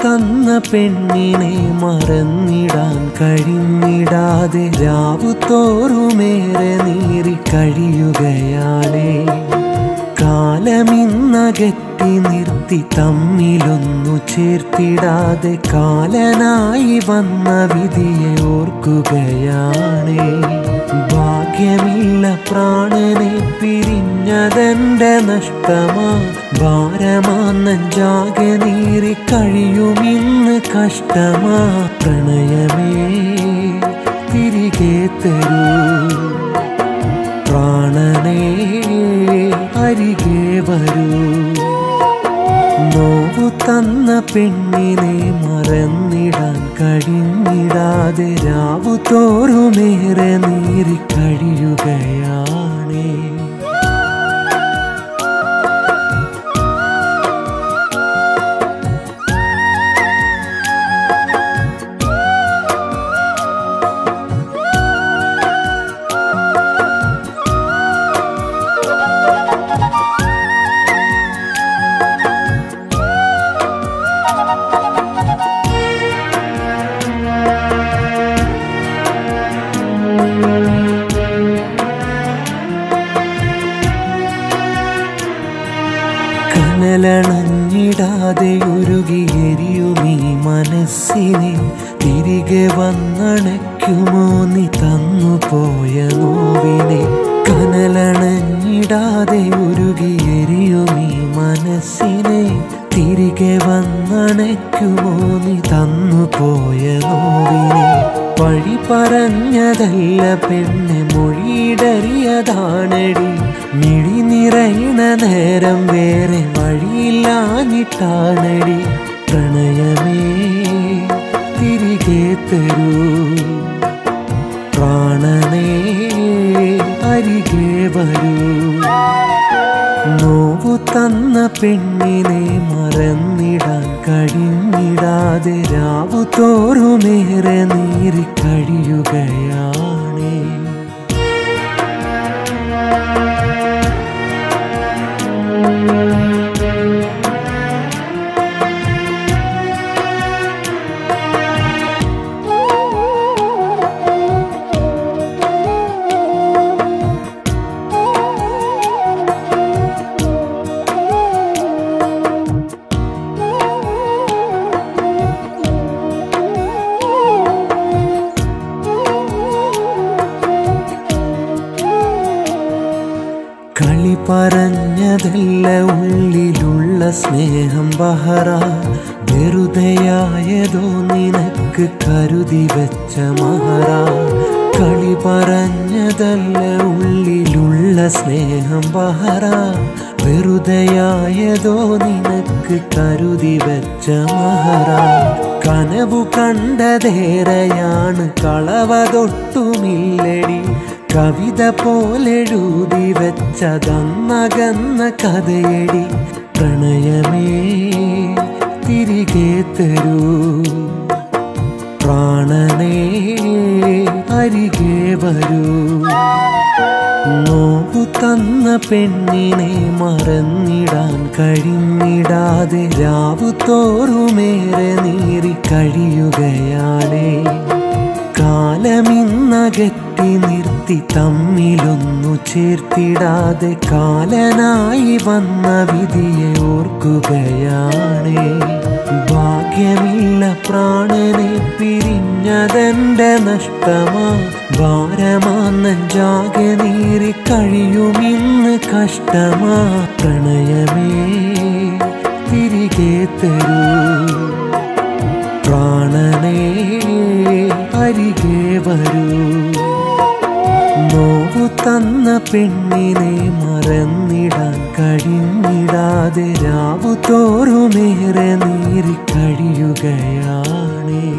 തന്ന പെണ്ണിനെ മറന്നിടാൻ കഴിഞ്ഞിടാതെ രാവു തോറുമേറെ നീറി കഴിയുകയാണേ കാലമിന്നകറ്റി നിർത്തി തമ്മിലൊന്നു ചേർത്തിടാതെ കാലനായി വന്ന വിധിയെ ഓർക്കുകയാണേ ഭാഗ്യമില്ല പ്രാണനെ പിരിഞ്ഞതെന്റെ നഷ്ടമാ ഭാരമാന്നഞ്ചാകെ നീറി കഴിയുമിന്ന് കഷ്ടമാ പ്രണയമേ തിരികെ തരൂ പ്രാണനേ അരികെ വരൂ നോവു തന്ന പെണ്ണിനെ മറന്നിടാൻ കഴിഞ്ഞിടാതെ രാവു തോറുമേറെ നീറി കഴിയുകയാണേ കനലണഞ്ഞിടാതെ ഉരുകിയെരിയുമീ മനസ്സിനെ തിരികെ വന്നണയ്ക്കുമോ നീ തന്നു പോയ നോവിനെ കനലണഞ്ഞിടാതെ ഉരുകിയെരിയുമീ മനസ്സിനെ തിരികെ വന്നണയ്ക്കുമോ നീ തന്നു പോയ നോവിനെ വഴി പറഞ്ഞതല്ല പെണ്ണെ മൊഴിയിടറിയതാണടി മിഴി നിറയണ നേരം വേറെ വഴിയില്ലാഞ്ഞിട്ടാണടി പ്രണയമേ തിരികെ തരൂ പ്രാണനേ അരികെ വരൂ നോവു തന്ന പെണ്ണിനെ മറന്നിടാൻ കഴിഞ്ഞിടാതെ രാവു തോറുമേറെ നീറി കഴിയുകയാണേ കളി പറഞ്ഞതല്ല ഉള്ളിലുള്ള സ്നേഹം ബഹറ വെറുതെയായതോ നിനക്ക് കരുതി വെച്ച മഹറ കളി പറഞ്ഞതല്ല ഉള്ളിലുള്ള സ്നേഹം ബഹറ വെറുതെയായതോ നിനക്ക് കരുതി വെച്ച മഹറ കനവു കണ്ടതേറെയാണ് കളവതൊട്ടുമില്ലടി കവിത പോലെഴുതി വെച്ചതന്നകന്ന കഥയടി പ്രണയമേ തിരികെ തരൂ പ്രാണനേ അരികെ വരൂ നോവു തന്ന പെണ്ണിനെ മറന്നിടാൻ കഴിഞ്ഞിടാതെ രാവു തോറുമേറെ നീറി കഴിയുകയാണേ കാലമിന്നകറ്റി നിർത്തി തമ്മിലൊന്നു ചേർത്തിടാതെ കാലനായി വന്ന വിധിയെ ഓർക്കുകയാണേ ഭാഗ്യമില്ല പ്രാണനെ പിരിഞ്ഞതെന്റെ നഷ്ടമാ ഭാരമാന്നഞ്ചാകെ നീറി കഴിയുമിന്ന് കഷ്ടമാ പ്രണയമേ തിരികെ തരൂ പ്രാണനേ അരികെ വരൂ നോവു തന്ന പെണ്ണിനെ മറന്നിടാൻ കഴിഞ്ഞിടാതെ രാവു തോറുമേറെ നീറി കഴിയുകയാണേ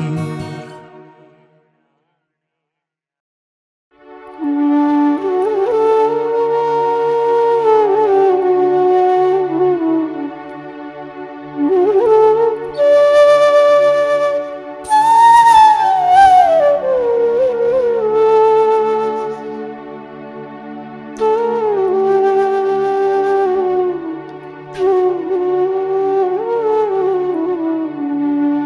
Thank you.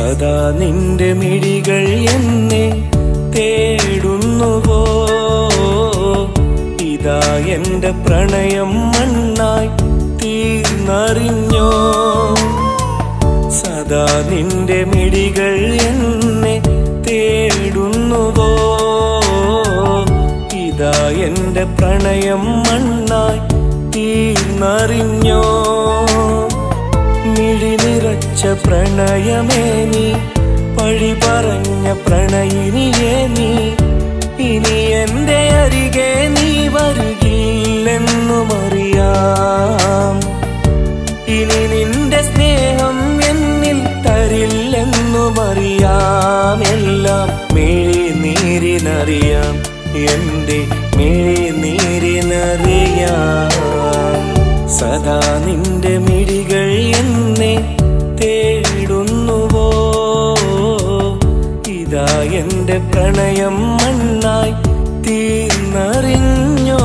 സദാ നിന്റെ മിഴികൾ എന്നെ തേടുന്നുവോ ഇതാ എന്റെ പ്രണയം മണ്ണായി തീർന്നറിഞ്ഞോ സദാ നിന്റെ മിഴികൾ എന്നെ തേടുന്നുവോ ഇതാ എന്റെ പ്രണയം മണ്ണായി തീർന്നറിഞ്ഞോ മിഴി നിറച്ച പ്രണയമേ നീ പഴി പറഞ്ഞ പ്രണയിനിയേ നീ ഇനി എന്റെ അരികെ നീ വരുകില്ലെന്നും അറിയാം ഇനി നിന്റെ സ്നേഹം എന്നിൽ തരില്ലെന്നും അറിയാം എല്ലാം മിഴി നീരിനറിയാം എന്റെ മിഴി നീരിനറിയാം സദാ നിന്റെ മിഴികൾ എന്നെ തേടുന്നുവോ ഇതാ എന്റെ പ്രണയം മണ്ണായി തീർന്നറിഞ്ഞോ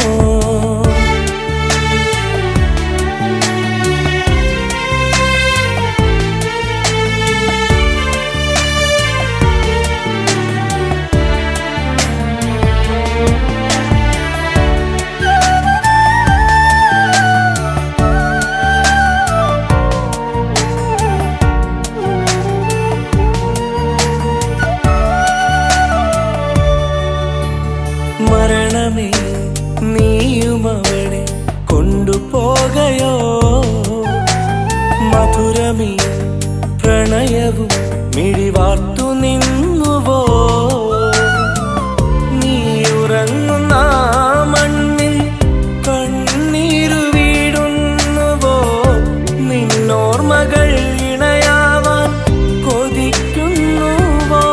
മരണമേ നീയും അവളെ കൊണ്ടുപോകയോ മധുരമേ പ്രണയവും മിഴിവാർത്തു നിന്നുവോ നീ ഉറങ്ങുന്ന ആ മണ്ണിൽ കണ്ണീരു വീടുന്നുവോ നിന്നോർമകൾ ഇണയാവാൻ കൊതിക്കുന്നുവോ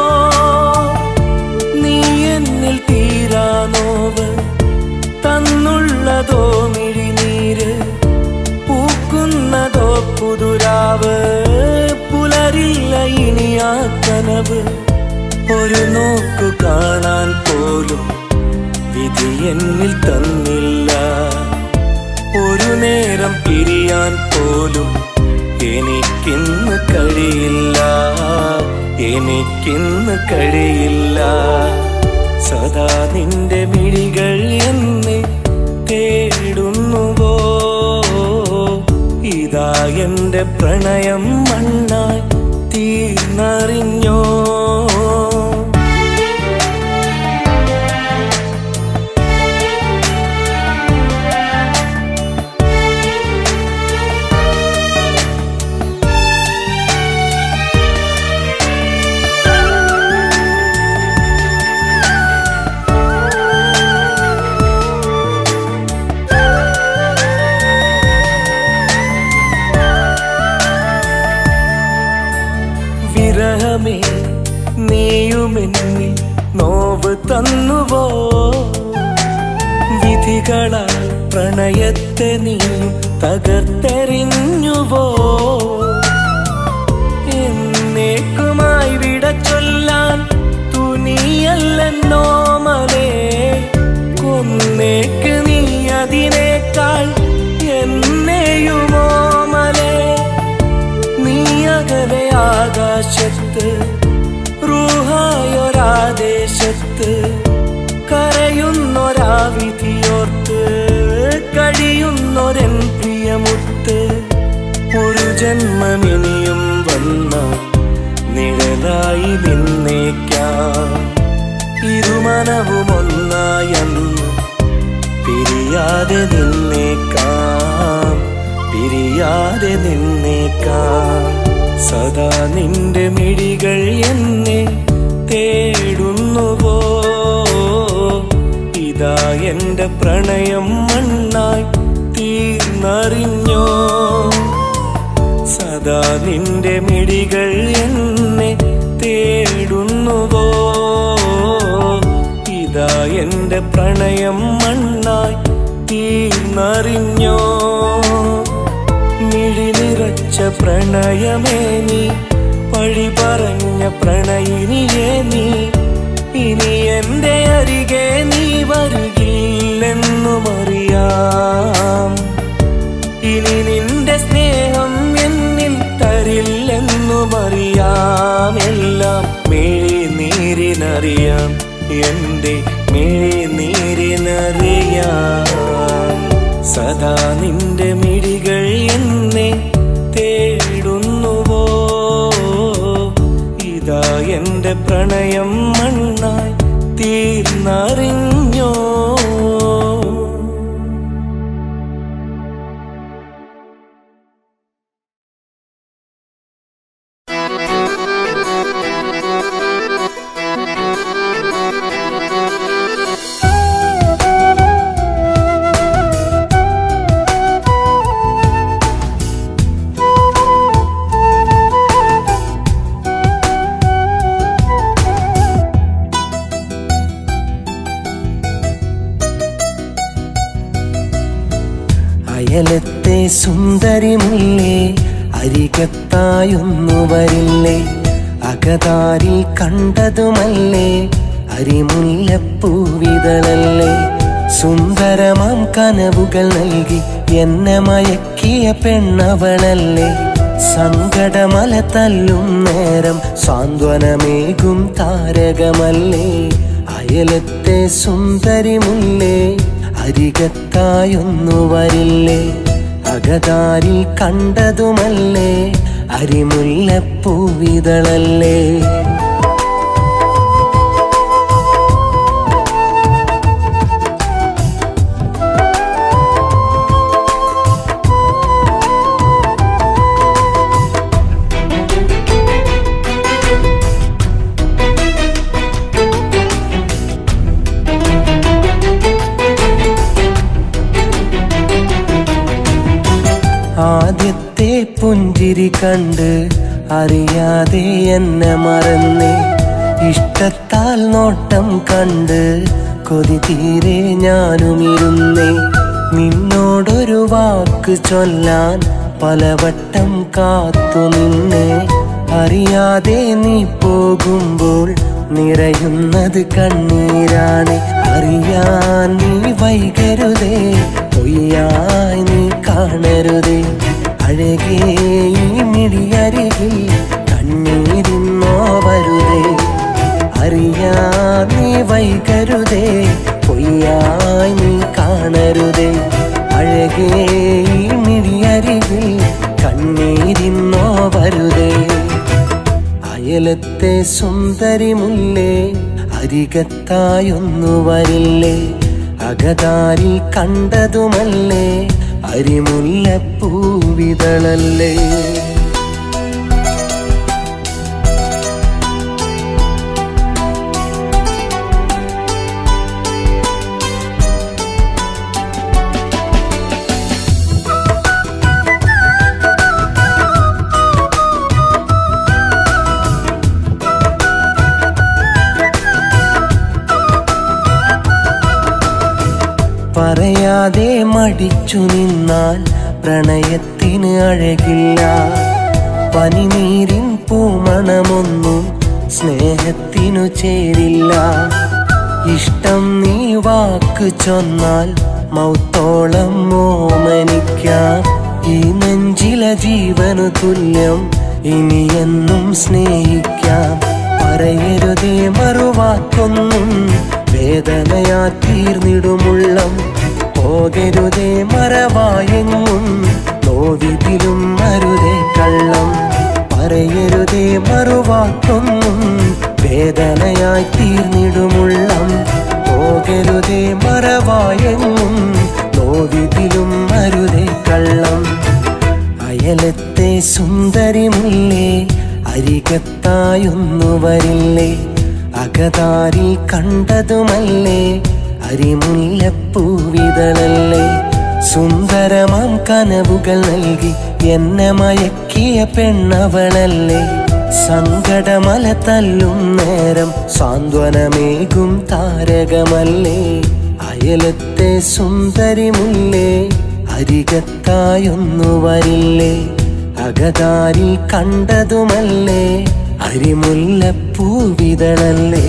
നീ എന്നിൽ തീരാ നോവ് തന്നുള്ളതോ മിഴിനീര് പൂക്കുന്നതോ പുതുരാവ് പുലരില്ല ഇനി ആ കനവ് ഒരു നോക്കു കാണാൻ പോലും വിധി എന്നിൽ തന്നില്ല ഒരു നേരം പിരിയാൻ പോലും എനിക്കിന്ന് കഴിയില്ല എനിക്കിന്ന് കഴിയില്ല സദാ നിന്റെ മിഴികൾ എന്നെ തേടുന്നുവോ ഇതാ എന്റെ പ്രണയം മണ്ണായി തീർന്നറിഞ്ഞോ വിരഹമേ നീയുമെന്നിൽ നോവ് തന്നുവോ വിധികളാൽ പ്രണയത്തെ നീയും തകർത്തെറിഞ്ഞുവോ എന്നേക്കുമായി വിട ചൊല്ലാൻ തുനിയല്ലെന്നോ മലേ കൊന്നേക്ക് നീ അതിനേക്കാൾ എന്നെയുമോ മലേ നീ അകലെ ആകാശത്ത് റൂഹായൊരാദേശത്ത് കരയുന്നൊരാ വിധിയോർത്ത് കഴിയുന്നൊരൻ പ്രിയമുത്ത് ഒരു ജന്മമിനിയും വന്ന നിഴലായി നിന്നേക്കാം ഇരുമനവും ഒന്നായെന്ന് പിരിയാതെ നിന്നേക്കാം പിരിയാതെ നിന്നേക്കാം സദാ നിന്റെ മിഴികൾ എന്നെ തേടുന്നുവോ ഇതാ എന്റെ പ്രണയം മണ്ണായി തീർന്നറിഞ്ഞോ സദാ നിന്റെ മിഴികൾ എന്നെ തേടുന്നുവോ ഇതാ എന്റെ പ്രണയം മണ്ണായി തീർന്നറിഞ്ഞോ മിഴി നിറച്ച പ്രണയമേ നീ പഴി പറഞ്ഞ പ്രണയിനിയേ നീ ഇനി എന്റെ അരികെ നീ വരുകില്ലെന്നും അറിയാം ഇനി നിന്റെ സ്നേഹം എന്നിൽ തരില്ലെന്നും അറിയാം എല്ലാം മിഴിനീരിനറിയാം എന്റെ മിഴിനീരിനറിയാം സദാ നിന്റെ മിഴികൾ എന്നെ തേടുന്നുവോ ഇതാ എന്റെ പ്രണയം മണ്ണായി തീർന്നറിഞ്ഞോ അയലത്തെ സുന്ദരിമുല്ലേ അരികത്തായൊന്നു വരില്ലേ അകതാരിൽ കണ്ടതുമല്ലേ അരിമുല്ലപ്പൂവിതളല്ലേ സുന്ദരമാം കനവുകൾ നൽകി എന്നെ മയക്കിയ പെണ്ണവളല്ലേ സങ്കടമല തല്ലും നേരം സാന്ത്വനമേകും താരകമല്ലേ അയലത്തെ സുന്ദരിമുല്ലേ അരികത്തായൊന്നു വരില്ലേ അകതാരിൽ കണ്ടതുമല്ലേ അരിമുല്ലപ്പൂവിതളല്ലേ ആദ്യത്തെ പുഞ്ചിരി കണ്ട് അറിയാതെ എന്നെ മറന്നേ ഇഷ്ടത്താൽ നോട്ടം കണ്ട് കൊതി തീരെ ഞാനുമിരുന്നേ നിന്നോടൊരു വാക്ക് ചൊല്ലാൻ പലവട്ടം കാത്തു നിന്നേ അറിയാതെ നീ പോകുമ്പോൾ നിറയുന്നത് കണ്ണീരാണ് അറിയാൻ നീ വൈകരുതേ പൊയ്യായി നീ കാണരുതേ അഴകേ ഈ മിടിയരികിൽ കണ്ണീരിന്നോ വരുതേ അറിയാൻ നീ വൈകരുതേ പൊയ്യായി നീ കാണരുതേ അഴകേ ഈ മിടിയരികിൽ കണ്ണീരിന്നോ വരുതേ അയലത്തെ സുന്ദരിമുല്ലേ അരികത്തായൊന്നു വരില്ലേ അകതാരിൽ കണ്ടതുമല്ലേ അരിമുല്ലപ്പൂവിതളല്ലേ പറയാതെ മടിച്ചു നിന്നാൽ പ്രണയത്തിന് അഴകില്ല പനിനീരിൻ പൂമണമൊന്നും സ്നേഹത്തിനു ചേരില്ല ഇഷ്ടം നീ വാക്ക് ചൊന്നാൽ മൗത്തോളം ഓമനിക്കാം ഈ നെഞ്ചില ജീവനു തുല്യം ഇനിയെന്നും സ്നേഹിക്കാം പറയരുതേ മറുവാക്കൊന്നും വേദനയാ തീർന്നിടുമുള്ളം പോകരുതേ മറവായെങ്ങും നോവിതിലും മരുതേ കള്ളം പറയരുതേ മറുവാക്കൊന്നും വേദനയായി തീർന്നിടുമുള്ളം പോകരുതേ മറവായെങ്ങും നോവിതിലും മരുതേ കള്ളം അയലത്തെ സുന്ദരിമുല്ലേ അരികത്തായൊന്നു വരില്ലേ അകതാരിൽ കണ്ടതുമല്ലേ അരിമുല്ലപ്പൂവിതളല്ലേ സുന്ദരമാം കനവുകൾ നൽകി എന്നെ മയക്കിയ പെണ്ണവളല്ലേ സങ്കടമല തല്ലും നേരം സാന്ത്വനമേകും താരകമല്ലേ അയലത്തെ സുന്ദരിമുല്ലേ അരികത്തായൊന്നു വരില്ലേ അകതാരിൽ കണ്ടതുമല്ലേ അരിമുല്ലപ്പൂവിതളല്ലേ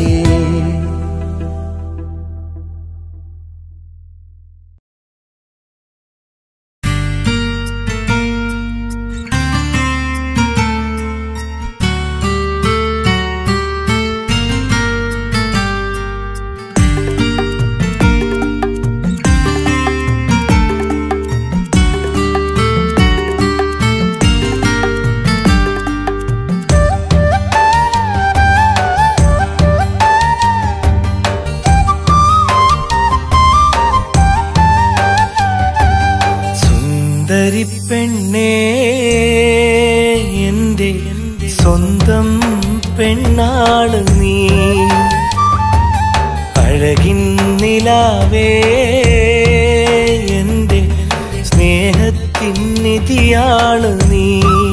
സുന്ദരി പെണ്ണേ എന്റെ സ്വന്തം പെണ്ണാള് നീ അഴകിൻ നിലാവേ എന്റെ സ്നേഹത്തിൻ നിധിയാള് നീ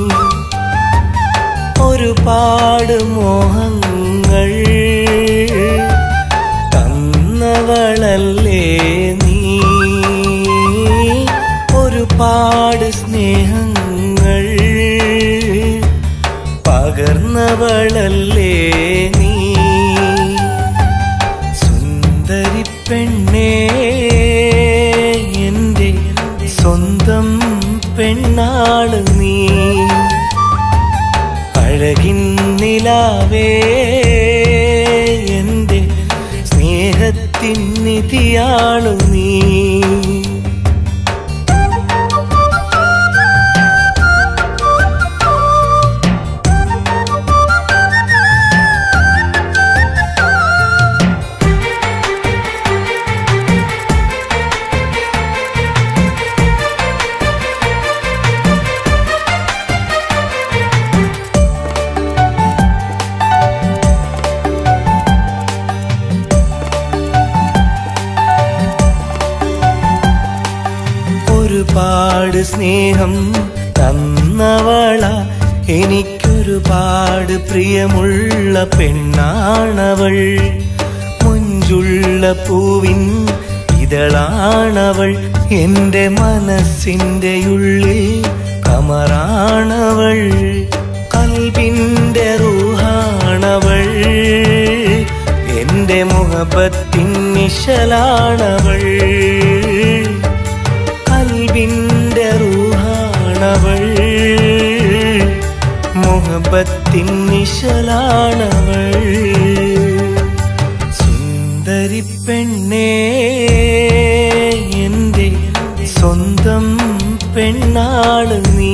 ഒരുപാട് മോഹങ്ങൾ തന്നവളല്ലേ നീ ഒരുപാട് സ്നേഹങ്ങൾ പകർന്നവളല്ലേ നീ സുന്ദരി പെണ്ണേ എന്റെ സ്വന്തം പെണ്ണാള് നീ അഴകിൻ നിലാവേ എന്റെ സ്നേഹത്തിൻ നിധിയാളു നീ ഒരുപാട് സ്നേഹം തന്നവള എനിക്കൊരുപാട് പ്രിയമുള്ള പെണ്ണാണവൾ മുഞ്ചുള്ള പൂവിൻ ഇതളാണവൾ എന്റെ മനസ്സിന്റെ ഉള്ളിൽ കമറാണവൾ കൽബിന്റെ റൂഹാണവൾ എന്റെ മുഹബത്തിൻ നിശലാണവൾ കൽബിന്റെ റൂഹാണവൾ മുഹബത്തിൻ നിശലാണവൾ സുന്ദരി പെണ്ണേ എന്റെ സ്വന്തം പെണ്ണാള് നീ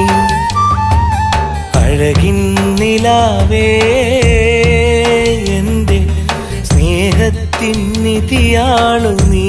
അഴകിൻ നിലാവേ എന്റെ സ്നേഹത്തിൻ നിധിയാളു നീ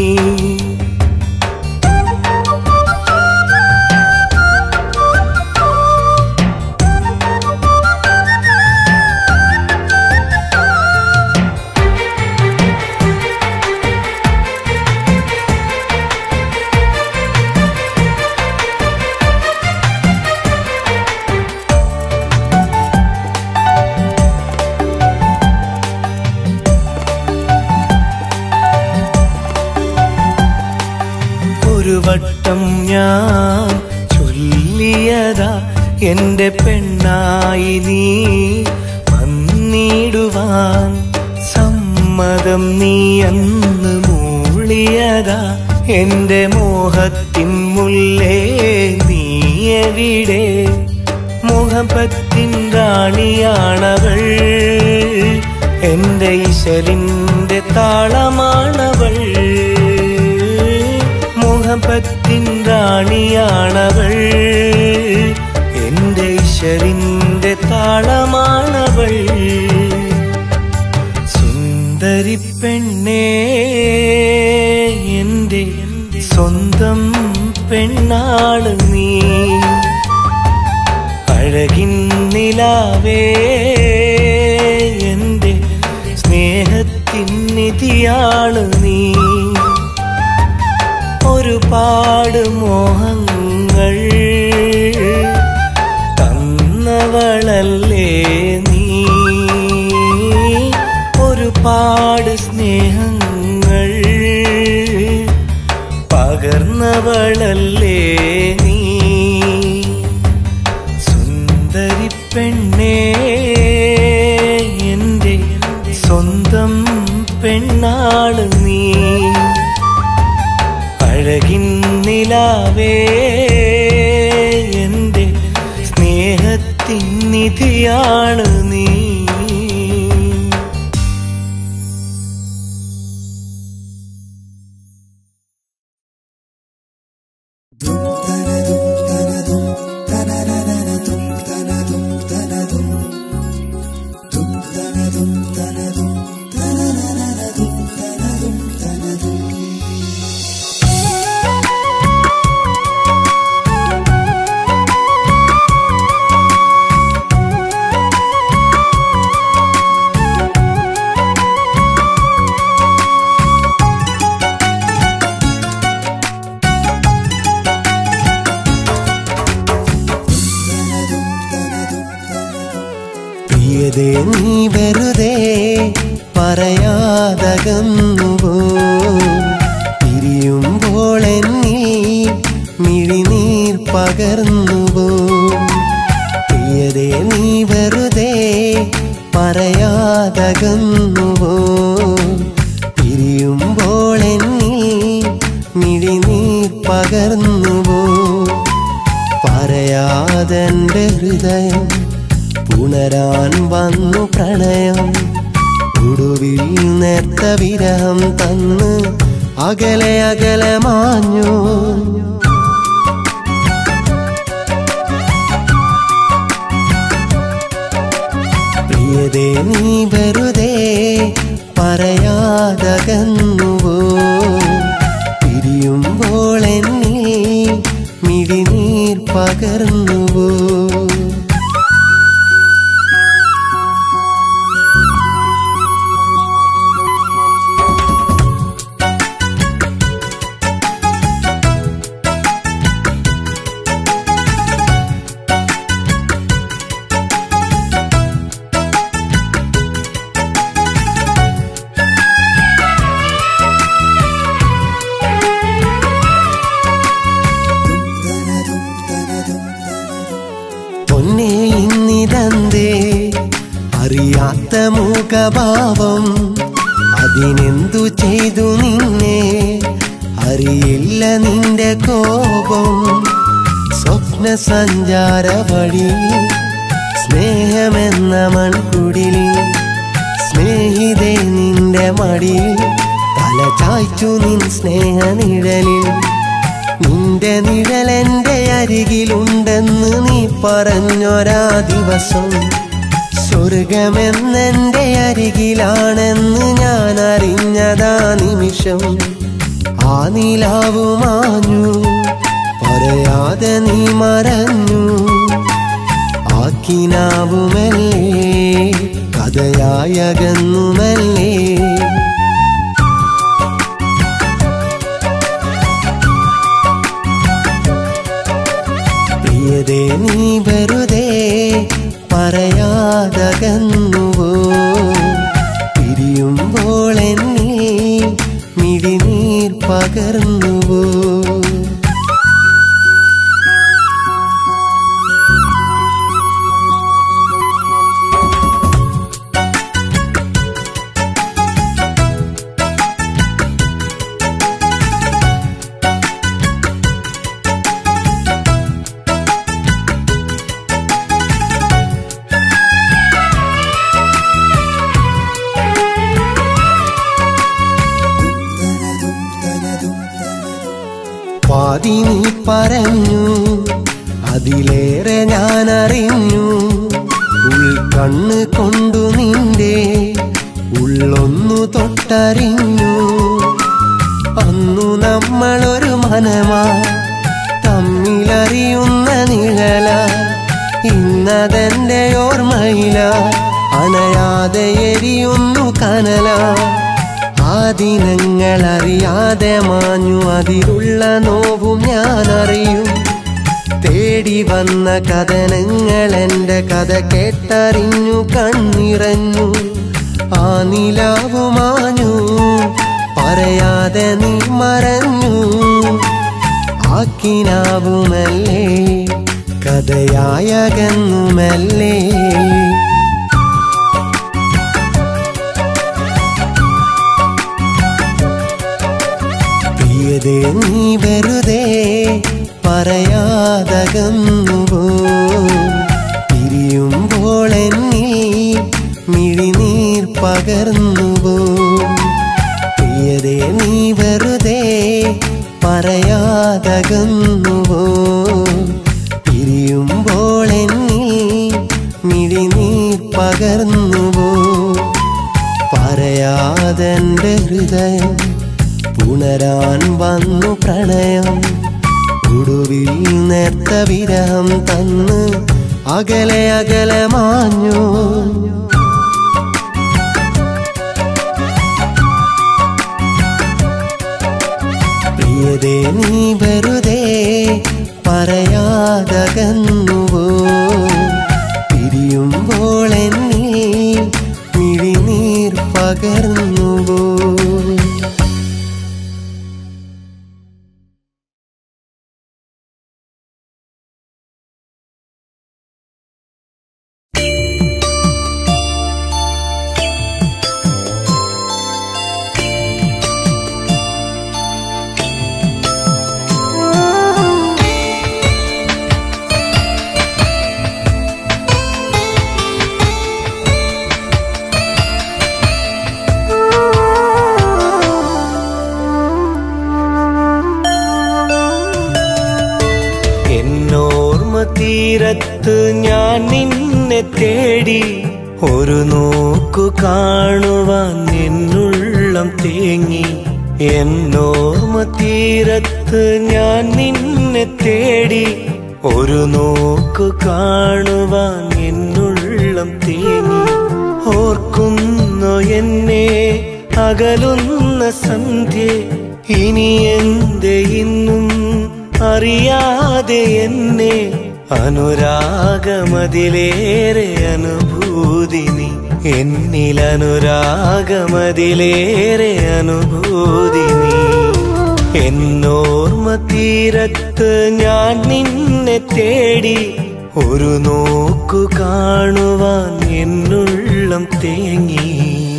ഒരു വട്ടം ഞാൻ ചൊല്ലിയതാ എന്റെ പെണ്ണായി നീ വന്നിടുവാൻ സമ്മതം നീ അന്ന് മൂളിയതാ എന്റെ മോഹത്തിൻ മുല്ലേ നീ എവിടെ മുഹബത്തിൻ റാണിയാണവൾ എന്റെ ഈശ്വരിന്റെ താളമാണവൾ മുഹബത്തിൻ റാണിയാണവൾ എന്റെ ഈശ്വരിന്റെ താളമാണവൾ സുന്ദരി പെണ്ണേ എന്റെ സ്വന്തം പെണ്ണാള് നീ അഴകിൻ നിലാവേ എന്റെ സ്നേഹത്തിൻ നിധിയാള് നീ ഒരുപാട് മോഹങ്ങൾ തന്നവളല്ലേ നീ ഒരുപാട് സ്നേഹങ്ങൾ പകർന്നവളല്ലേ നീ സുന്ദരി പെണ്ണേ എന്റെ സ്വന്തം പെണ്ണാള് നീ അഴകിൻ നിലാവേ എന്റെ സ്നേഹത്തിൻ നിധിയാണ് നീ ും പ്രിയതേ നീ വെറുതെ പറയാതകന്നുവോ പിരിയുമ്പോൾ എന്നിൽ മിഴിനീർ പകർന്നുവോ പ്രിയതേ നീ വെറുതെ പറയാതകന്നുവോ പിരിയുമ്പോൾ എന്നിൽ മിഴിനീർ പകർന്നുവോ പറയാതെന്റെ ഹൃദയം പുണരാൻ വന്നു പ്രണയം ഒടുവിൽ നേർത്ത വിരഹം തന്ന് അകലെ അകലെ മാഞ്ഞു പ്രിയതേ നീ വെറുതെ പറയാതകന്നുവോ പിരിയുമ്പോൾ എന്നിൽ മിഴിനീർ പകർന്നുവോ പൊന്നെ ഇന്നിതന്തേ അറിയാത്ത മുഖഭാവം അതിനെന്തു ചെയ്തു നിന്നെ അറിയില്ല നിന്റെ കോപം സ്വപ്ന സഞ്ചാര വഴി സ്നേഹമെന്ന മൺകുടിൽ സ്നേഹിതേ നിന്റെ മടിയിൽ തല ചായ്ച്ചു നിൻ സ്നേഹനിഴലിൽ നിന്റെ നിഴലെന്റെ അരികിലുണ്ടെന്ന് നീ പറഞ്ഞൊരാ ദിവസം സ്വർഗമെന്നെന്റെ അരികിലാണെന്ന് ഞാൻ അറിഞ്ഞതാ നിമിഷം ആ നിലാവു മാഞ്ഞു പറയാതെ നീ മറഞ്ഞു ആക്കിനാവുമല്ലേ കഥയായകന്നുമല്ലേ പ്രിയതേ നീ വെറുതെ പറയാതകന്നുവോ പിരിയുമ്പോൾ എന്നിൽ മിഴിനീർ പകർന്നുവോ പാതി നീ പറഞ്ഞു അതിലേറെ ഞാൻ അറിഞ്ഞു ഉൾക്കണ്ണ് കൊണ്ടു നിന്റെ ഉള്ളൊന്നു തൊട്ടറിഞ്ഞു അന്നു നമ്മളൊരു മനമാ തമ്മിലറിയുന്ന നിഴല ഇന്നതെന്റെ ഓർമ്മയില അണയാതെ എരിയുന്നു കനല ആ ദിനങ്ങൾ അറിയാതെ മാഞ്ഞു അതിലുള്ള നോവും ഞാൻ അറിയും തേടി വന്ന കഥനങ്ങൾ എൻ്റെ കഥ കേട്ടറിഞ്ഞു കണ്ണിറഞ്ഞു ആ നിലാവു മാഞ്ഞു പറയാതെ നീ മറഞ്ഞു ആക്കിനാവുമല്ലേ കഥയായകന്നുമല്ലേ പ്രിയതേ നീ വെറുതെ പറയാതകന്നുവോ പിരിയുമ്പോൾ എന്നിൽ മിഴിനീർ പകർന്നുവോ പ്രിയതേ നീ വെറുതെ പറയാതകന്നുവോ പിരിയുമ്പോൾ എന്നിൽ മിഴിനീർ പകർന്നുവോ പറയാതെന്റെ ഹൃദയം പുണരാൻ വന്നു പ്രണയം ഒടുവിൽ നേർത്ത വിരഹം തന്ന് അകലെ അകലെ മാഞ്ഞു പ്രിയതേ നീ വെറുതെ പറയാതകന്നുവോ പിരിയുമ്പോൾ എന്നിൽ പകർന്നുവോ എന്നോർമ്മ തീരത്ത് ഞാൻ നിന്നെ തേടി ഒരു നോക്കു കാണുവാൻ എന്നുള്ളം തേങ്ങി എന്നോർമ്മ തീരത്ത് ഞാൻ നിന്നെ തേടി ഒരു നോക്കു കാണുവാൻ എന്നുള്ളം തേങ്ങി ഓർക്കുന്നു എന്നെ അകലുന്ന സന്ധ്യ ഇനി എന്റെ ഇന്നും അറിയാതെ എന്നെ അനുരാഗമതിലേറെ അനുഭൂതി നീ എന്നിൽ അനുരാഗമതിലേറെ അനുഭൂതി നീ എന്നോർമ്മ തീരത്ത് ഞാൻ നിന്നെ തേടി ഒരു നോക്കു കാണുവാൻ എന്നുള്ളം തേങ്ങി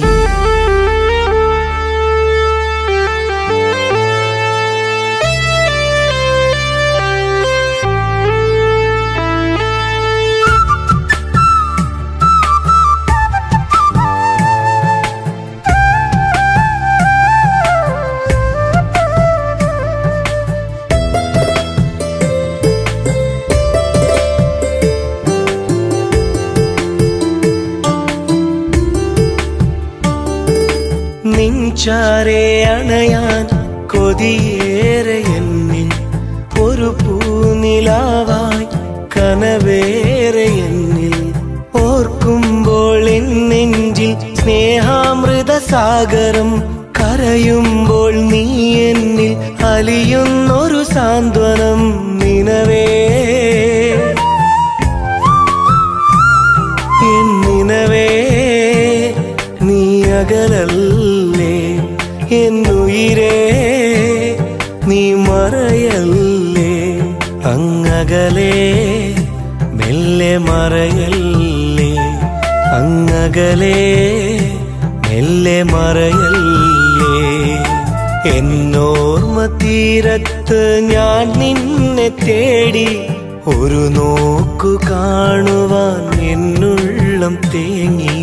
നിഞ്ചാരെ അണയാൻ കൊതിയേറെ എന്നിൽ ഒരു പൂനിലാവായി കനവേറെ എന്നിൽ ഓർക്കുമ്പോൾ എൻ നെഞ്ചിൽ സ്നേഹാമൃത സാഗരം കരയുമ്പോൾ നീ എന്നിൽ അലിയുന്നൊരു സാന്ത്വനം നിനവേ എന്നിനവേ നീ അകലല്ലേ എന്നുയിരേ നീ മറയല്ലേ അങ്ങകലേ മെല്ലെ മറയല്ലേ അങ്ങകലേ മെല്ലെ മറയല്ലേ എന്നോർമ്മ തീരത്ത് ഞാൻ നിന്നെ തേടി ഒരു നോക്കു കാണുവാൻ എന്നുള്ളം തേങ്ങി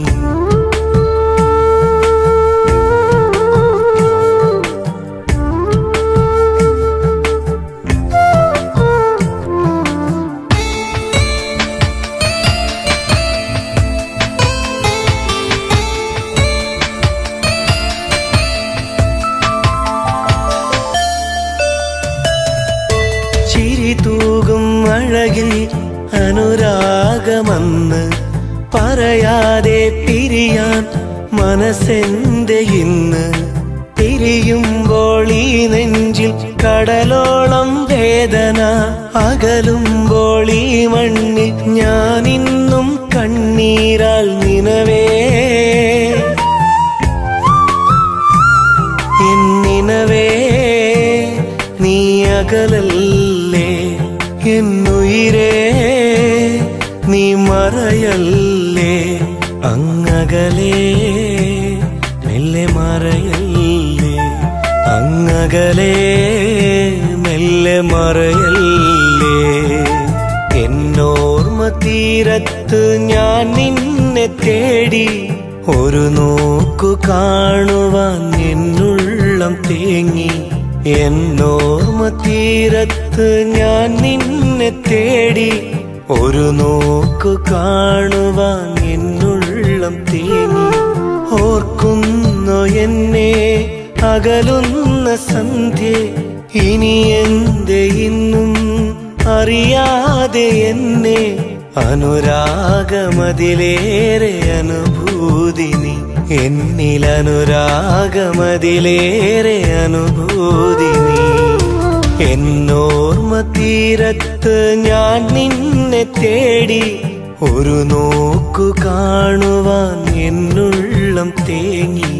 ചിരി തൂകും അഴകിൽ അനുരാഗമെന്ന് പറയാതെ പിരിയാൻ മനസ്സെന്റെ ഇന്ന് പിരിയുമ്പോൾ ഈ നെഞ്ചിൽ കടലോളം വേദന അകലുമ്പോൾ ഈ മണ്ണിൽ ഞാനിന്നും കണ്ണീരാൽ നിനവേ എന്നിനവേ നീ അകലല്ലേ എന്നുയിരേ നീ മറയല്ലേ അങ്ങകലേ മെല്ലെ മറയല്ലേ അങ്ങകലേ മെല്ലെ മറയല്ലേ എന്നോർമ്മ തീരത്ത് ഞാൻ നിന്നെ തേടി ഒരു നോക്കു കാണുവാൻ എന്നുള്ളം തേങ്ങി എന്നോർമ്മ തീരത്ത് ഞാൻ നിന്നെ തേടി ഒരു നോക്കു കാണുവാൻ എന്നുള്ളം തേങ്ങി ഓർക്കുന്നു എന്നെ അകലുന്ന സന്ധ്യ ഇനി എന്റെ ഇന്നും അറിയാതെ എന്നെ അനുരാഗമതിലേറെ അനുഭൂതി നീ എന്നിൽ അനുരാഗമതിലേറെ അനുഭൂതി നീ എന്നോർമ്മ തീരത്ത് ഞാൻ നിന്നെ തേടി ഒരു നോക്കു കാണുവാൻ എന്നുള്ളം തേങ്ങി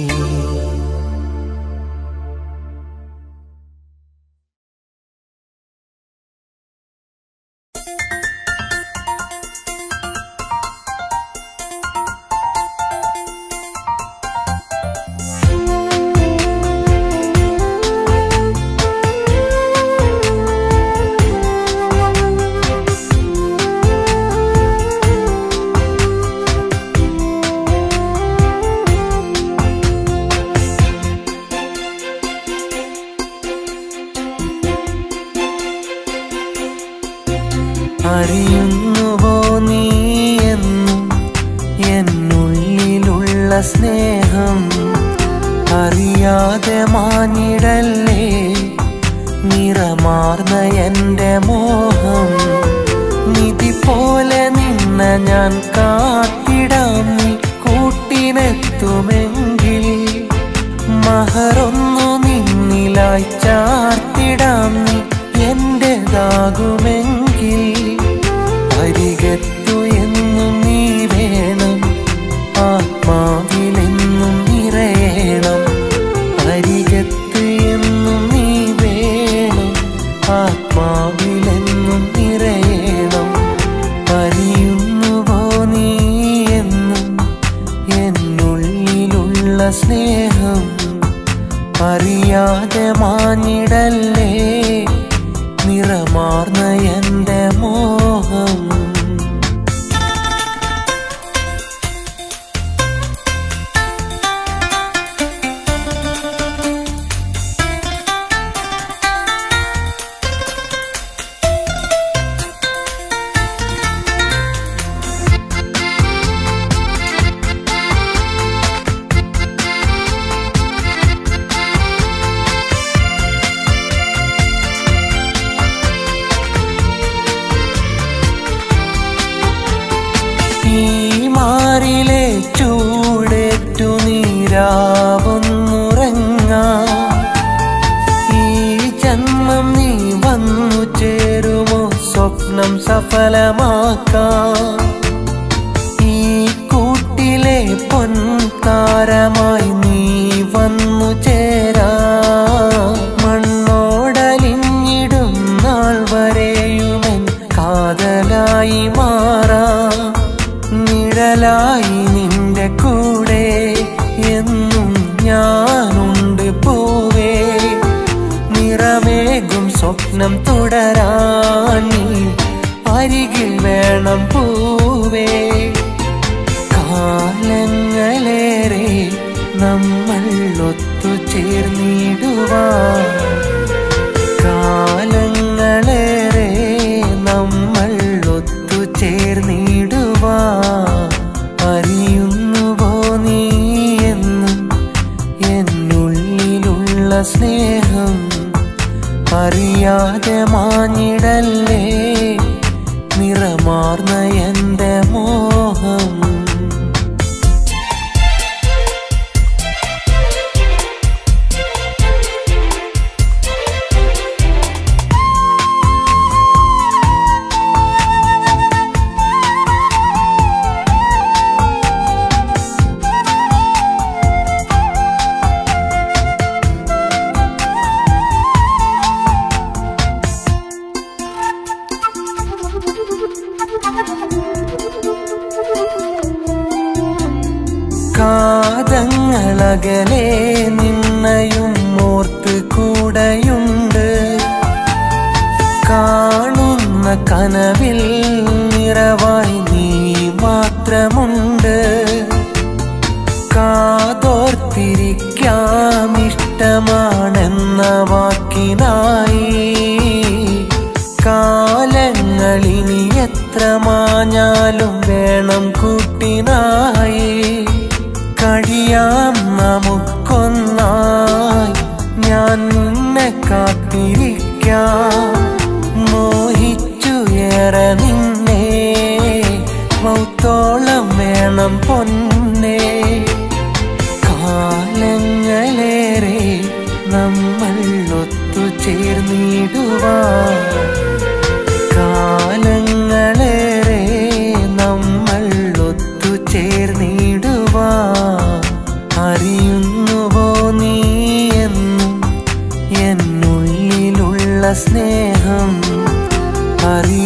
അറിയുന്നുവോ നീ എന്നും എന്നുള്ളിലുള്ള സ്നേഹം അറിയാതെ മാഞ്ഞിടല്ലേ നിറമാർന്ന എൻ്റെ മോഹം നിധി പോലെ നിന്ന ഞാൻ കാത്തിടാം നീ കൂട്ടിനെത്തുമെങ്കിൽ മഹറൊന്നു നിന്നിലായി ചാർത്തിടാം നീ എന്റേതാകുമെങ്കിൽ അരികത്തു എന്നും നീ വേണം ആത്മാവിലെന്നും നിറയണം അരികത്ത് എന്നും നീ വേണം ആത്മാവിലെന്നും നിറയണം അറിയുന്നുവോ നീ എന്നും എന്നുള്ളിലുള്ള സ്നേഹം അറിയാതെ മാഞ്ഞിടല്ലേ നിറമാർന്ന എൻ്റെ മോഹം ഈ മാറിലെ ചൂടേറ്റു നീരാവുന്നുറങ്ങാം ഈ ജന്മം നീ വന്നു ചേരുമോ സ്വപ്നം സഫലമാക്കാം ഈ കൂട്ടിലെ പൊൻതാരമായി നീ വന്നു ചേരാ മണ്ണോടലിഞ്ഞിടും നാൾ വരെയുമെൻ കാതലായി മാറാ നിഴലായി നിന്റെ കൂടെ എന്നും ഞാനുണ്ട് പൂവേ നിറമേകും സ്വപ്നം തുടരാൻ നീ അരികിൽ വേണം പൂവേ കാലങ്ങളേറെ നമ്മൾ ഒത്തുചേർന്നിടുവാൻ കാലങ്ങളേറെ നമ്മൾ ഒത്തുചേർന്നിടുവാൻ അറിയുന്നുവോ നീ എന്നും എന്നുള്ളിലുള്ള സ്നേഹം അറിയാതെ മാഞ്ഞിടല്ലേ നിറമാർന്ന എൻ്റെ മോഹം കാതങ്ങളകലെ നിന്നയും ഓർത്ത് കൂടെയുണ്ട് കാണുന്ന കനവിൽ നിറവായി നീ മാത്രമുണ്ട് കാതോർത്തിരിക്കാം ഇഷ്ടമാണെന്ന വാക്കിനായി കാലങ്ങളിനി എത്ര മാഞ്ഞാലും വേണം കൂട്ടിനായി കഴിയാം നമുക്കൊന്നായി ഞാൻ നിന്നെ കാത്തിരിക്കാം മോഹിച്ചു ഏറെ നിന്നെ മൗത്തോളം വേണം പൊന്നേ കാലങ്ങളേറെ നമ്മൾ ഒത്തുചേർന്നിടുവാൻ കാലങ്ങളേറെ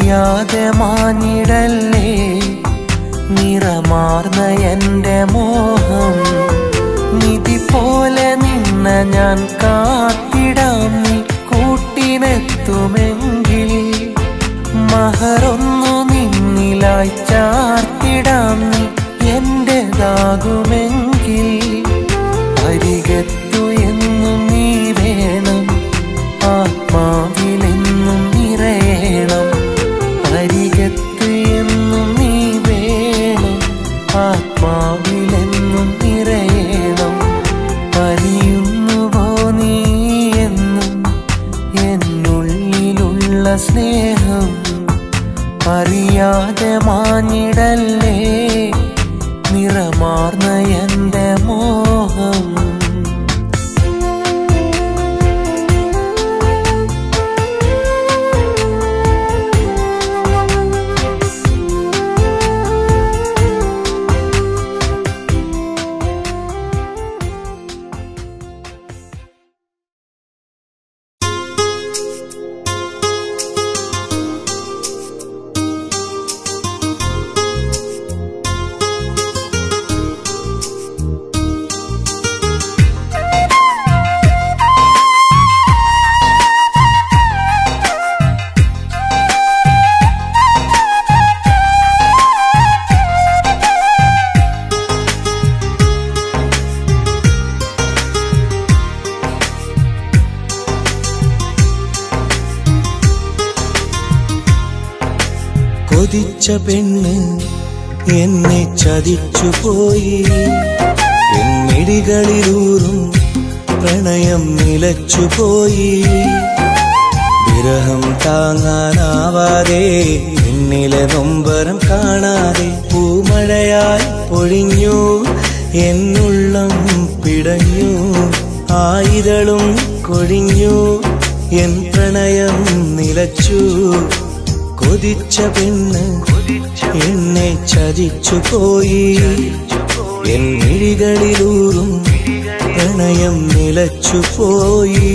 അറിയാതെ മാഞ്ഞിടല്ലേ നിറമാർന്ന എൻ്റെ മോഹം നിധി പോലെ നിന്ന ഞാൻ കാത്തിടാം നീ കൂട്ടിനെത്തുമെങ്കിൽ മഹറൊന്നു നിന്നിലായി ചാർത്തിടാം നീ എന്റേതാകുമെങ്കിൽ അരികത്തു എന്നും നീ വേണം ആത്മാവിലെന്നും നിറയണം അരികത്ത് എന്നും നീ വേണം ആത്മാവിലെന്നും നിറയണം അറിയുന്നുവോ നീ എന്നും എന്നുള്ളിലുള്ള സ്നേഹം അറിയാതെ മാഞ്ഞിടല്ലേ നിറമാർന്ന എൻ്റെ മോഹം കൊതിച്ച പെണ്ണ് എന്നെ ചതിച്ചു പോയി എന്നിടികളിലൂറും പ്രണയം നിലച്ചു പോയി വിരഹം താങ്ങാനാവാതെ എന്നിലെ നൊമ്പരം കാണാതെ പൂമഴയായി പൊഴിഞ്ഞു എന്നുള്ളം പിടഞ്ഞു ആയിരളും കൊഴിഞ്ഞു എൻ പ്രണയം നിലച്ചു കൊതിച്ച പെണ്ണ് എന്നെ ചതിച്ചു പോയി എൻ മിഴികളിലൂറും പ്രണയം നിലച്ചു പോയി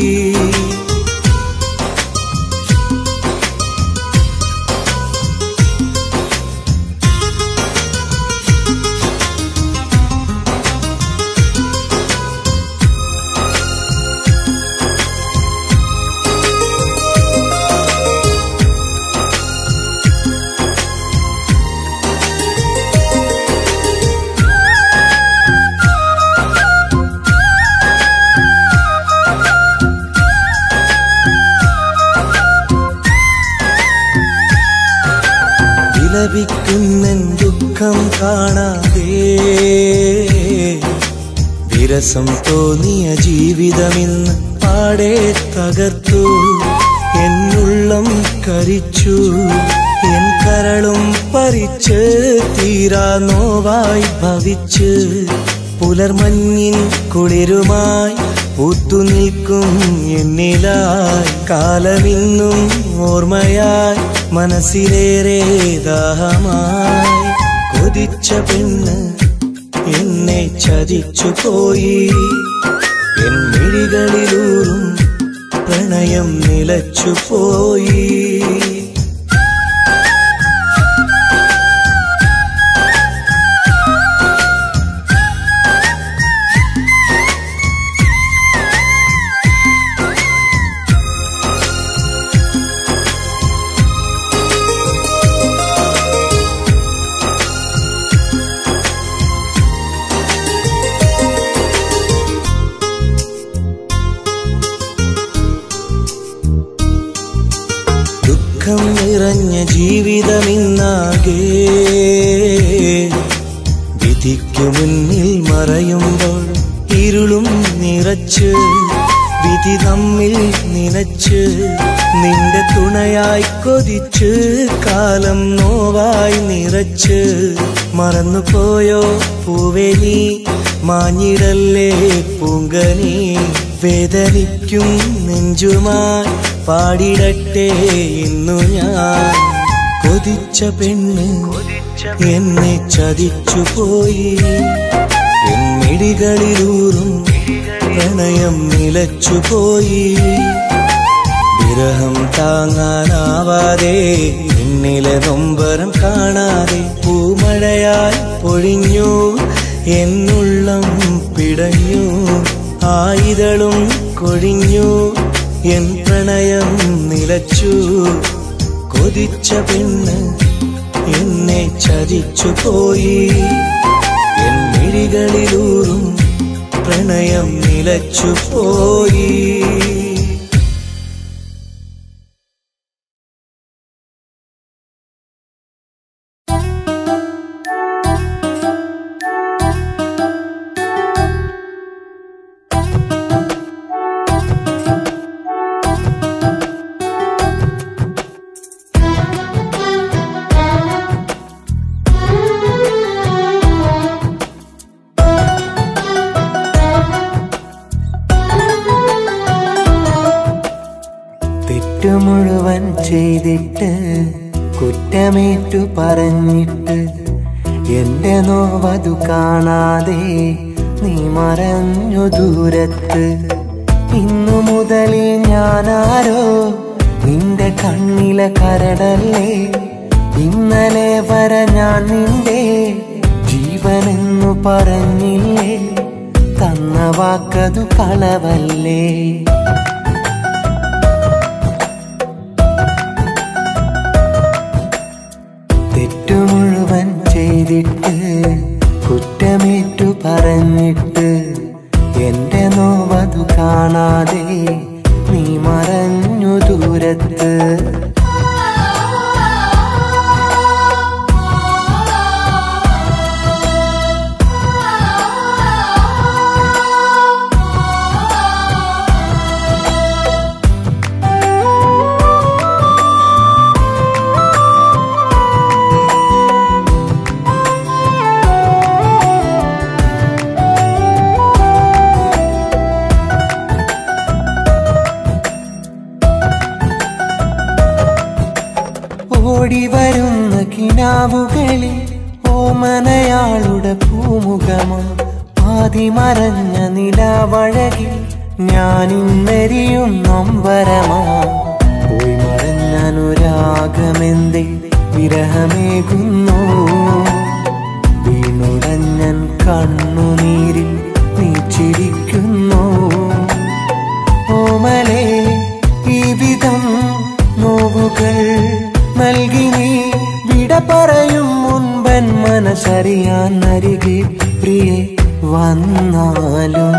വിലപിക്കുന്നൻ ദുഃഖം കാണാതെ വിരസം തോന്നിയ ജീവിതമിന്ന് പാടെ തകർത്തു എന്നുള്ളം കരിച്ചു എൻ കരളും പറിച്ച് തീരാ നോവായി ഭവിച്ച് പുലർമഞ്ഞിൻ കുളിരുമായി പൂത്തുനിൽക്കും എന്നിലായി കാലമിന്നും ഓർമ്മയായി മനസ്സിലേറെ ദാഹമായി കൊതിച്ച പെണ്ണ് എന്നെ ചതിച്ചു പോയി എൻ മിഴികളിലൂറും പ്രണയം നിലച്ചു പോയി ദുഃഖം നിറഞ്ഞ ജീവിതമിന്നാകെ വിധിക്കു മുന്നിൽ മറയുമ്പോൾ ഇരുളും നിറച്ച് വിധി തമ്മിൽ നിനച്ച് നിന്റെ തുണയായി കൊതിച്ച് കാലം നോവായി നിറച്ച് മറന്നുപോയോ പൂവേ നീ മാഞ്ഞിടല്ലേ പൂങ്കനി വേദനിക്കും നെഞ്ചുമായി പാടിടട്ടെ ഇന്നു ഞാൻ കൊതിച്ച പെണ്ണ് എന്നെ ചതിച്ചു പോയി എന്നിടികളിലൂറും പ്രണയം നിലച്ചു പോയി വിരഹം താങ്ങാനാവാതെ എന്നിലെ നൊമ്പരം കാണാതെ പൂമഴയാൽ പൊഴിഞ്ഞു എന്നുള്ളം പിടഞ്ഞു ആയിതളും കൊഴിഞ്ഞു എൻ പ്രണയം നിലച്ചു കൊതിച്ച പെണ്ണ് എന്നെ ചതിച്ചു പോയി എൻ മിഴികളിലൂറും പ്രണയം നിലച്ചു പോയി തെറ്റു മുഴുവൻ ചെയ്തിട്ട് കുറ്റമേറ്റു പറഞ്ഞിട്ട് എന്റെ നോവതു കാണാതെ നീ മറഞ്ഞു ദൂരത്ത് ഇന്നു മുതലേ ഞാനാരോ നിന്റെ കണ്ണിലെ കരടല്ലേ ഇന്നലെ വരെ ഞാൻ നിന്റെ ജീവനെന്നു പറഞ്ഞില്ലേ തന്ന വാക്കതു കളവല്ലേ തെറ്റു മുഴുവൻ ചെയ്തിട്ട് കുറ്റമേറ്റു പറഞ്ഞിട്ട് എന്റെ നോവതു കാണാതെ നീ മറഞ്ഞു ദൂരത്ത് ഓടി വരുന്ന കിനാവുകളിൽ ഓമനയാളുടെ പൂമുഖമോ പാതി മറഞ്ഞ നിലാവഴകിൽ ഞാനിന്നെരിയും നൊമ്പരമാ പോയി മറഞ്ഞനുരാഗമെന്തേ വിരഹമേകുന്നു വീണുടഞ്ഞൻ കണ്ണുനീരിൽ നീ ചിരിക്കുന്നു ഓമലേ ഈ വിധം നോവുകൾ നൽകി നീ വിട പറയും മുൻപൻ മനസ്സറിയാൻ അരികെ പ്രിയെ വന്നാലും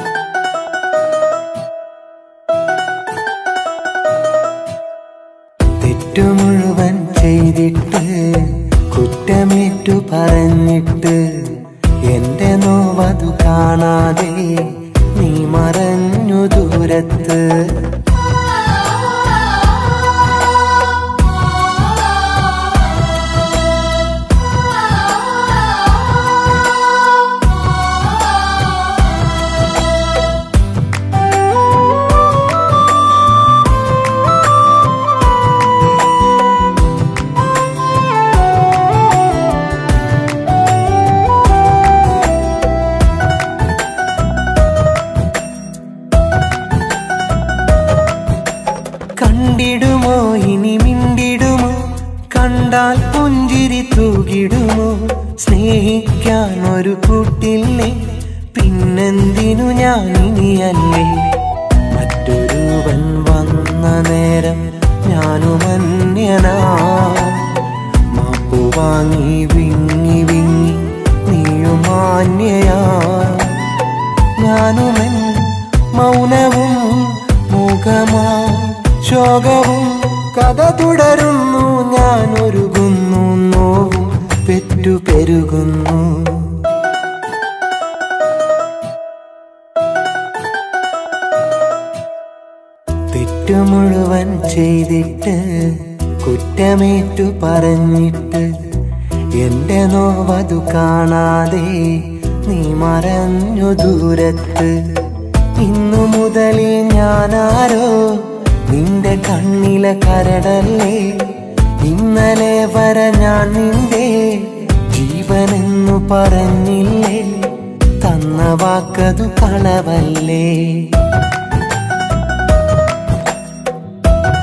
തെറ്റു മുഴുവൻ ചെയ്തിട്ട് കുറ്റമേറ്റു പറഞ്ഞിട്ട് എന്റെ നോവതു കാണാതെ നീ മറഞ്ഞു ദൂരത്ത് കണ്ടിടുമോ ഇനി മിണ്ടിടുമോ കണ്ടാൽ പുഞ്ചിരി തൂകിടുമോ സ്നേഹിക്കാൻ ഒരു കൂട്ടില്ലേ പിന്നെന്തിനു ഞാൻ ഇനിയല്ലേ മറ്റൊരുവൻ വന്ന നേരം ഞാനുമന്യനാ മാപ്പു വാങ്ങി വിങ്ങി വിങ്ങി നീയുമാന്യയാ ഞാനുമെൻ മൗനവും മുഖമാ ശോകവും കഥ തുടരുന്നു ഞാൻ ഒരുകുന്നു നോവും പെറ്റു പെരുകുന്നു തെറ്റു മുഴുവൻ ചെയ്തിട്ട് കുറ്റമേറ്റു പറഞ്ഞിട്ട് എന്റെ നോവതു കാണാതെ നീ മറഞ്ഞു ദൂരത്ത് ഇന്നു മുതലേ ഞാനാരോ നിന്റെ കണ്ണിലെ കരടല്ലേ ഇന്നലെ വരെ ഞാൻ നിന്റെ ജീവനെന്നു പറഞ്ഞില്ലേ തന്ന വാക്കതു കളവല്ലേ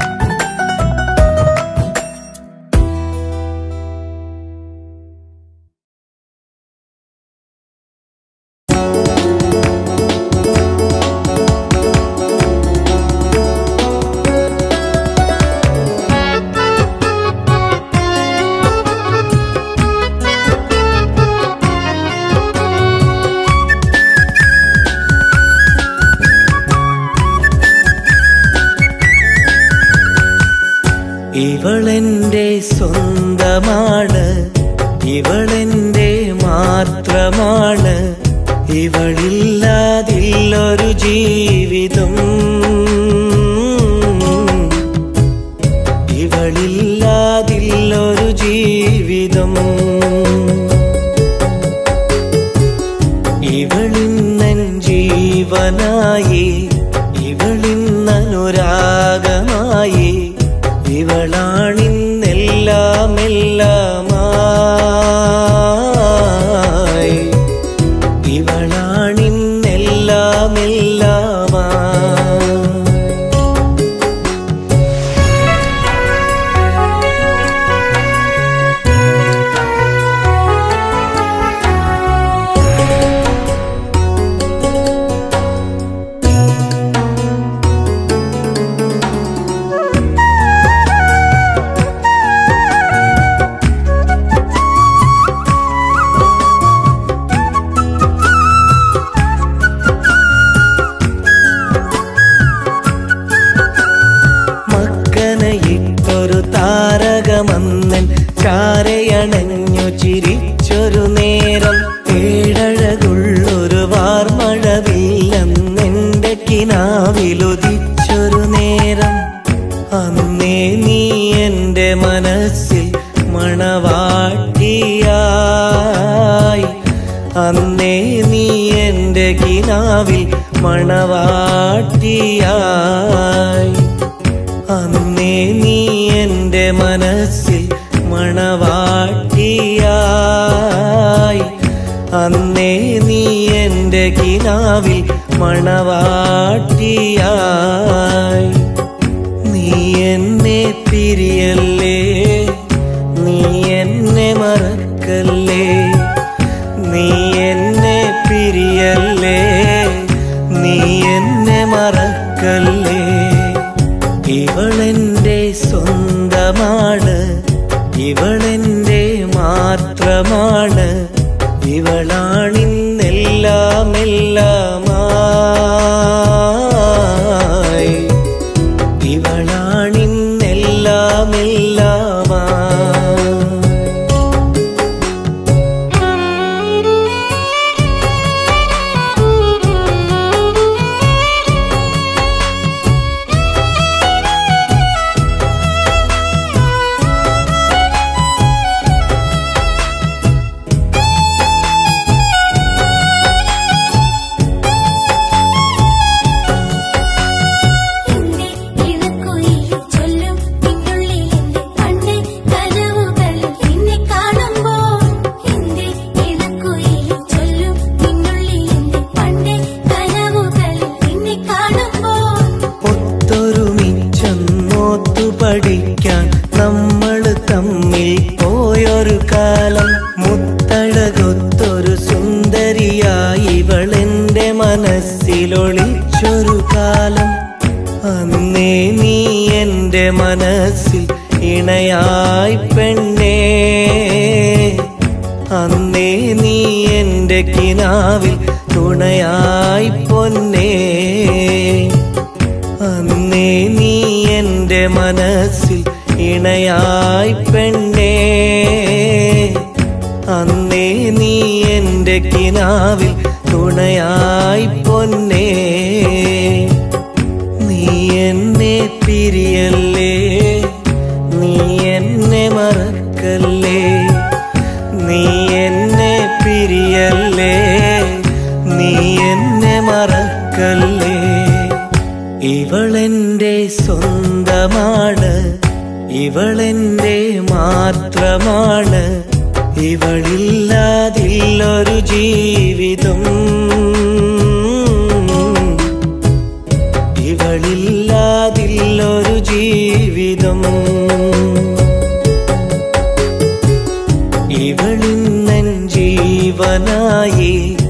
സ്വന്തമാണ് ഇവളെന്റെ മാത്രമാണ് ഇവളില്ലാതില്ലൊരു ജീവിതം ഇവളില്ലാതില്ലൊരു ജീവിതം ഇവളിന്നൻ ജീവനായി ഇവളിന്നനുരാഗമായി ഇവളാണിന്നെല്ലാം എല്ലാമായി ഇവളാണിന്നെല്ലാം എല്ലാമായി മക്കനയിട്ടൊരു താരകമന്നൻ ചാരയണഞ്ഞു ചിരിച്ചൊരു നേരം ഏഴഴകുള്ളൊരു വാർമഴവില്ലെന്നെന്റെ കിനാവിലുദിച്ചൊരു നേരം അന്നേ നീ എന്റെ മനസ്സിൽ മണവാട്ടിയായി അന്നേ നീ എന്റെ കിനാവിൽ മണവാട്ടിയായി അന്നേ നീ എന്റെ മനസ്സിൽ മണവാട്ടിയായി അന്നേ നീ എന്റെ കിനാവിൽ മണവാട്ടിയായി നീ എന്നെ പിരിയല്ലേ നീ എന്നെ മറക്കല്ലേ നീ എന്നെ പിരിയല്ലേ നീ എന്നെ മറക്കല്ലേ ഇവളെന്റെ സ്വന്തമാണ് ഇവളെന്റെ മാത്രമാണ് ഇവളാണിന്നെല്ലാം എല്ലാമായി ഇവളാണിന്നെല്ലാം എല്ലാമായി എന്റെ ഇണക്കുയിൽ ചൊല്ലും നിന്നുള്ളിൽ എന്റെ പണ്ടേ കനവുകളിൽ നിന്നെ കാണുമ്പോൾ എന്റെ ഇണക്കുയിൽ ചൊല്ലും നിന്നുള്ളിൽ എന്റെ പണ്ടേ കനവുകളിൽ നിന്നെ കാണുമ്പോൾ ഒത്തൊരുമിച്ചൊന്നോത്തു പഠിക്കാൻ നമ്മൾ തമ്മിൽ പോയൊരു കാലം മുത്തഴകൊത്തൊരു സുന്ദരിയായി ഇവളെന്റെ മനസ്സിലൊളിച്ചൊരു കാലം അന്നേ നീ എന്റെ മനസ്സിൽ ഇണയായി പെണ്ണേ അന്നേ നീ എന്റെ കിനാവിൽ തുണയായി പൊന്നേ അന്നേ നീ എന്റെ മനസ്സിൽ ഇണയായി പെണ്ണേ അന്നേ നീ എന്റെ കിനാവിൽ തുണയായി പൊന്നേ നീ എന്നെ പിരിയല്ലേ നീ എന്നെ മറക്കല്ലേ നീ എന്നെ പിരിയല്ലേ നീ എന്നെ മറക്കല്ലേ ഇവളെന്റെ സ്വന്തമാണ് ഇവളെന്റെ മാത്രമാണ് ഇവളില്ലാതില്ലൊരു ജീവിതം ഇവളില്ലാതില്ലൊരു ജീവിതം ഇവളിന്നൻ ജീവനായി